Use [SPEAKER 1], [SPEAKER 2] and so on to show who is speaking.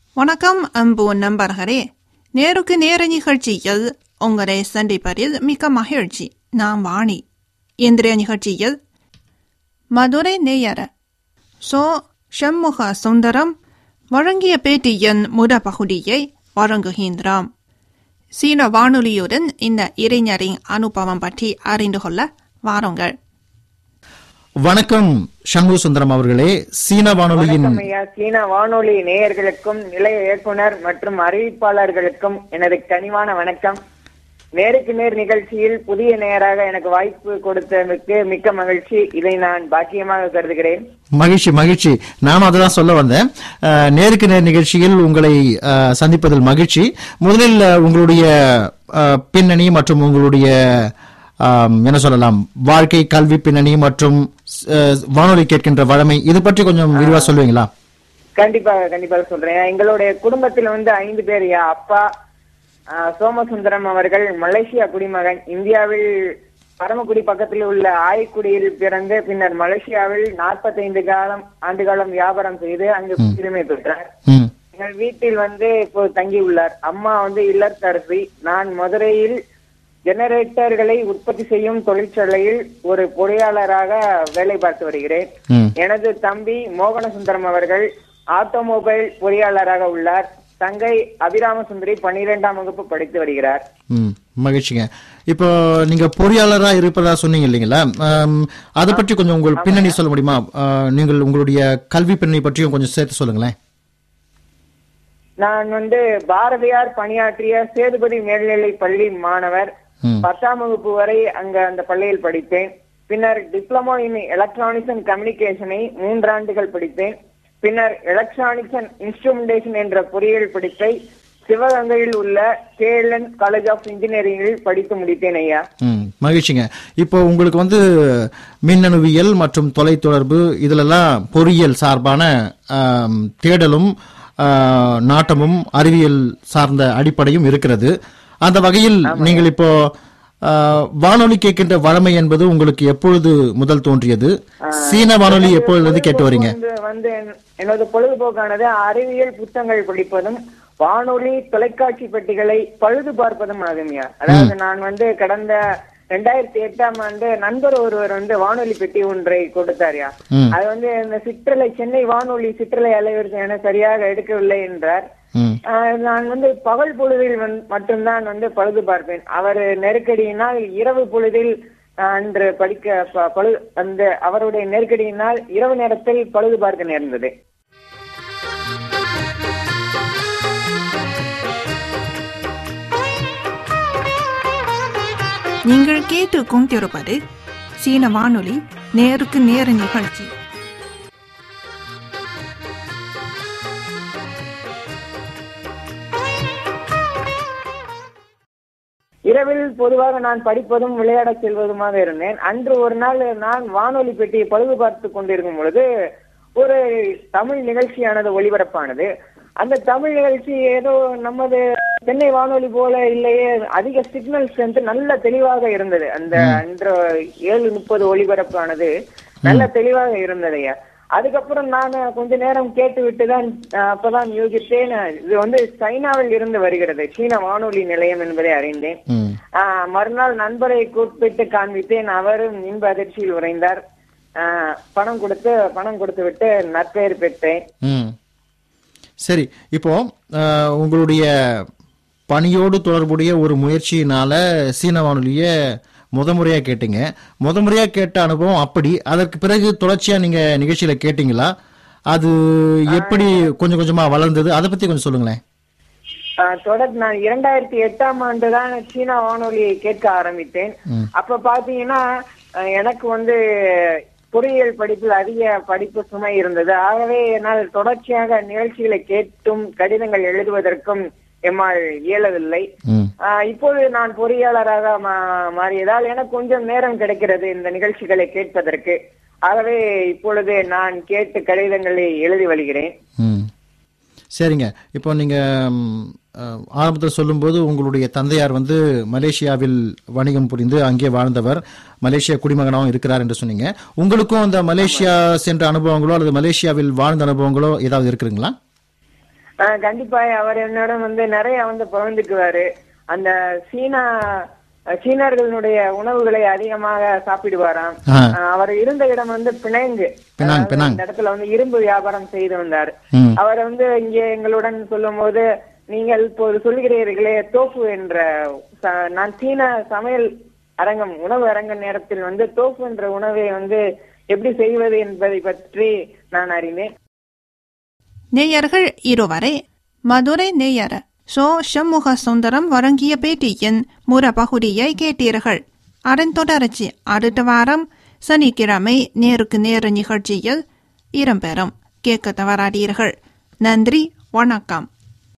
[SPEAKER 1] வணக்கம் அன்பு நண்பர்களே நேருக்கு நேர நிகழ்ச்சியில் உங்களை சந்திப்பதில் மிக்க மகிழ்ச்சி நான் வாணி இன்றைய நிகழ்ச்சியில் மதுரை நேயர் சோ ஷண்முக சுந்தரம் வழங்கிய பேட்டியின் முதல் பகுதியை வழங்குகின்றோம் சீன வானொலியுடன் இந்த இளைஞரின் அனுபவம் பற்றி அறிந்து கொள்ள வாருங்கள்
[SPEAKER 2] வணக்கம் சண்முக சுந்தரம் அவர்களே சீன வானொலியின்
[SPEAKER 3] வணக்கம் ஐயா சீன வானொலி நேயர்களுக்கும் நிலைய இயக்குனர் மற்றும் அறிவிப்பாளர்களுக்கும் எனது கனிவான வணக்கம் நேருக்கு நேர் நிகழ்ச்சியில் புதிய நேயராக எனக்கு வாய்ப்பு கொடுத்ததற்கு மிக்க மகிழ்ச்சி இதை நான் பாக்கியமாக கருதுகிறேன்
[SPEAKER 2] மகிழ்ச்சி மகிழ்ச்சி நானும் அததான் சொல்ல வந்தேன் அஹ், நேருக்கு நேர் நிகழ்ச்சியில் உங்களை அஹ், சந்திப்பதில் மகிழ்ச்சி முதலில் அஹ், உங்களுடைய அஹ், பின்னணி மற்றும் உங்களுடைய ஆம், என்ன சொல்லலாம் வாழ்க்கை கல்வி பின்னணி மற்றும் அஹ், வானொலி கேட்கின்ற வழமை இது பற்றி கொஞ்சம் விரிவா சொல்லுவீங்களா
[SPEAKER 3] கண்டிப்பாக கண்டிப்பாக சொல்றேன் எங்களுடைய குடும்பத்தில் வந்து ஐந்து பேர் ஐயா அப்பா ஆஹ், சோமசுந்தரம் அவர்கள் மலேசியா குடிமகன் இந்தியாவில் பரமக்குடி பக்கத்தில் உள்ள ஆய்க்குடியில் பிறந்து பின்னர் மலேசியாவில் 45 காலம் ஆண்டு காலம் வியாபாரம் செய்து அங்கு குடியுரிமை பெற்றார்
[SPEAKER 2] ம்
[SPEAKER 3] எங்கள் வீட்டில் வந்து இப்போ தங்கி உள்ளார் அம்மா வந்து இல்லத்தரசி நான் மதுரையில் ஜெனரேட்டர்களை உற்பத்தி செய்யும் தொழிற்சாலையில் ஒரு பொறியாளராக வேலை பார்த்து வருகிறேன்
[SPEAKER 2] ம்
[SPEAKER 3] எனது தம்பி மோகனசுந்தரம் அவர்கள் ஆட்டோமொபைல் பொறியாளராக உள்ளார் தங்கை அபிராமசுந்தரி பன்னிரெண்டாம் வகுப்பு படித்து வருகிறார்
[SPEAKER 2] ம் மகிழ்ச்சிங்க இப்போ நீங்க பொறியாளரா இருப்பதா சொன்னீங்க இல்லைங்களா ஆம், அதை பற்றி கொஞ்சம் உங்கள் பின்னணி சொல்ல முடியுமா ஆ, நீங்கள் உங்களுடைய கல்வி பின்னணி பற்றியும் கொஞ்சம் சேர்த்து சொல்லுங்களேன்
[SPEAKER 3] நான் வந்து பாரதியார் பணியாற்றிய சேதுபதி மேல்நிலை பள்ளி மாணவர்
[SPEAKER 2] ம்
[SPEAKER 3] பத்தாம் வகுப்பு வரை அங்க அந்த பள்ளியில் படித்தேன் பின்னர் டிப்ளமோ இன் எலக்ட்ரானிக்ஸ் அண்ட் கம்யூனிகேஷனை மூன்றாண்டுகள் படித்தேன் பின்னர் எலக்ட்ரானிக்ஸ் அண்ட் இன்ஸ்ட்ருமெண்டேஷன் என்ற பொறியியல் படிப்பை சிவகங்கையில் உள்ள கேஎல்என் காலேஜ் ஆஃப் இன்ஜினியரிங்கில் படித்து முடித்தேன் ஐயா
[SPEAKER 2] ம் மகிழ்ச்சிங்க இப்போ உங்களுக்கு வந்து மின்னணுவியல் மற்றும் தொலைத்தொடர்பு இதிலெல்லாம் பொறியியல் சார்பான ஆம், தேடலும் ஆ, நாட்டமும் அறிவியல் சார்ந்த அடிப்படையும் இருக்கிறது அந்த வகையில் நீங்கள் இப்போ ஆ, வானொலி கேட்கின்ற வழமை என்பது உங்களுக்கு எப்பொழுது முதல் தோன்றியது சீன வானொலி எப்பொழுது கேட்டு வரீங்க
[SPEAKER 3] வந்து வந்து என்- எனது பொழுதுபோக்கானது அறிவியல் புத்தகங்கள் படிப்பதும் வானொலி தொலைக்காட்சி பெட்டிகளை பழுது பார்ப்பதும் ஆகும்யா அதாவது நான் வந்து கடந்த ரெண்டாயிரத்தி எட்டாம் ஆண்டு நண்பர் ஒருவர் வந்து வானொலி பெட்டி ஒன்றை கொடுத்தார்யா
[SPEAKER 2] ம்.
[SPEAKER 3] அது வந்து இந்த சிற்றலை சென்னை வானொலி சிற்றலை அலைவரிசை என சரியாக எடுக்கவில்லை என்றார்
[SPEAKER 2] ம்
[SPEAKER 3] ஆஹ் நான் வந்து பகல் பொழுதில் வந்து மட்டும்தான் வந்து பழுது பார்ப்பேன் அவர் நெருக்கடியினால் இரவு பொழுதில் ஆஹ் அன்று படிக்க ப- பழு அந்த அவருடைய நெருக்கடியினால் இரவு நேரத்தில் பழுது பார்க்க நேர்ந்தது
[SPEAKER 1] நீங்கள் கேட்டு கொண்டிருப்பது சீன வானொலி நேருக்கு நேர நிகழ்ச்சி
[SPEAKER 3] இரவில் பொதுவாக நான் படிப்பதும் விளையாடச் செல்வதுமாக இருந்தேன் அன்று ஒரு நாள் நான் வானொலி பெட்டியை பழுது பார்த்து கொண்டிருக்கும் பொழுது ஒரு தமிழ் நிகழ்ச்சியானது ஒளிபரப்பானது அந்த தமிழ் நிகழ்ச்சி ஏதோ நமது சென்னை வானொலி போல இல்லையே அதிக சிக்னல் ஸ்ட்ரென்த் நல்ல தெளிவாக இருந்தது அந்த அன்று ஏழு முப்பது ஒளிபரப்பானது நல்ல தெளிவாக இருந்ததையா அதுக்கப்புறம் நான் கொஞ்ச நேரம் கேட்டு விட்டுதான் அஹ், அப்பதான் யோசித்தேன் இது வந்து சைனாவில் இருந்து வருகிறது சீன வானொலி நிலையம் என்பதை அறிந்தேன்
[SPEAKER 2] ம்
[SPEAKER 3] ஆஹ் மறுநாள் நண்பரை கூப்பிட்டு காண்பித்தேன் அவரும் இன்ப அதிர்ச்சியில் உறைந்தார் ஆஹ் பணம் கொடுத்து பணம் கொடுத்து விட்டு நற்பெயர் பெற்றேன்
[SPEAKER 2] ம் சரி இப்போ அஹ், உங்களுடைய பணியோடு தொடர்புடைய ஒரு முயற்சியினால சீன வானொலியை முத முறையா கேட்டீங்க முத முறையா கேட்ட அனுபவம் அப்படி அதற்கு பிறகு தொடர்ச்சியா நீங்க நிகழ்ச்சியில கேட்டீங்களா அது எப்படி கொஞ்சம் கொஞ்சமா வளர்ந்தது அதை பத்தி கொஞ்சம் சொல்லுங்களேன்
[SPEAKER 3] ஆஹ் தொடர் நான் இரண்டாயிரத்தி எட்டாம் ஆண்டு தான் சீனா வானொலியை கேட்க ஆரம்பித்தேன் அப்ப பாத்தீங்கன்னா ஆஹ் எனக்கு வந்து பொறியியல் படிப்பில் அதிக படிப்பு சுமை இருந்தது ஆகவே என்னால் தொடர்ச்சியாக நிகழ்ச்சிகளை கேட்டும் கடிதங்கள் எழுதுவதற்கும் எம்மால் இயலவில்லை
[SPEAKER 2] ம்
[SPEAKER 3] ஆஹ் இப்போது நான் பொறியாளராக மா- மாறியதால் எனக்கு கொஞ்சம் நேரம் கிடைக்கிறது இந்த நிகழ்ச்சிகளை கேட்பதற்கு ஆகவே இப்பொழுது நான் கேட்டு கடிதங்களை எழுதி வருகிறேன்
[SPEAKER 2] ம் சரிங்க இப்போ நீங்க ஆரம்பத்தில் சொல்லும்போது உங்களுடைய தந்தையார் வந்து மலேசியாவில் வணிகம் புரிந்து அங்கே வாழ்ந்தவர் மலேசியா குடிமகனாகவும் இருக்கிறார் என்று சொன்னீங்க உங்களுக்கும் அந்த மலேசியா சென்ற அனுபவங்களோ அல்லது மலேசியாவில் வாழ்ந்த அனுபவங்களோ ஏதாவது இருக்குங்களா
[SPEAKER 3] ஆஹ் கண்டிப்பா அவர் என்னிடம் வந்து நிறைய வந்து பகிர்ந்துக்குவாரு அந்த சீனா அஹ் சீனர்களுடைய உணவுகளை அதிகமாக சாப்பிடுவாராம்
[SPEAKER 2] ஆ.
[SPEAKER 3] ஆஹ் அவர் இருந்த இடம் வந்து பிணைங்கு
[SPEAKER 2] பினாங்,
[SPEAKER 3] அதாவது
[SPEAKER 2] பினாங்.
[SPEAKER 3] அந்த இடத்துல வந்து இரும்பு வியாபாரம் செய்து வந்தார்
[SPEAKER 2] ம்.
[SPEAKER 3] அவர் வந்து இங்கே எங்களுடன் சொல்லும்போது நீங்கள் இப்போது சொல்கிறீர்களே தோஃபு என்ற ச- நான் சீன சமையல் அரங்கம் உணவு அரங்க நேரத்தில் வந்து தோஃபு என்ற உணவை வந்து எப்படி செய்வது என்பதை பற்றி நான் அறிந்தேன்
[SPEAKER 1] நேயர்கள் இருவரை மதுரை நேயர் சோ சண்முக சுந்தரம் வழங்கிய பேட்டியின் முறப்பகுதியை கேட்டீர்கள் அதன் தொடர்ச்சி அடுத்த வாரம் சனிக்கிழமை நேருக்கு நேர நிகழ்ச்சியில் இடம்பெறும் கேட்க தவறாதீர்கள் நன்றி வணக்கம்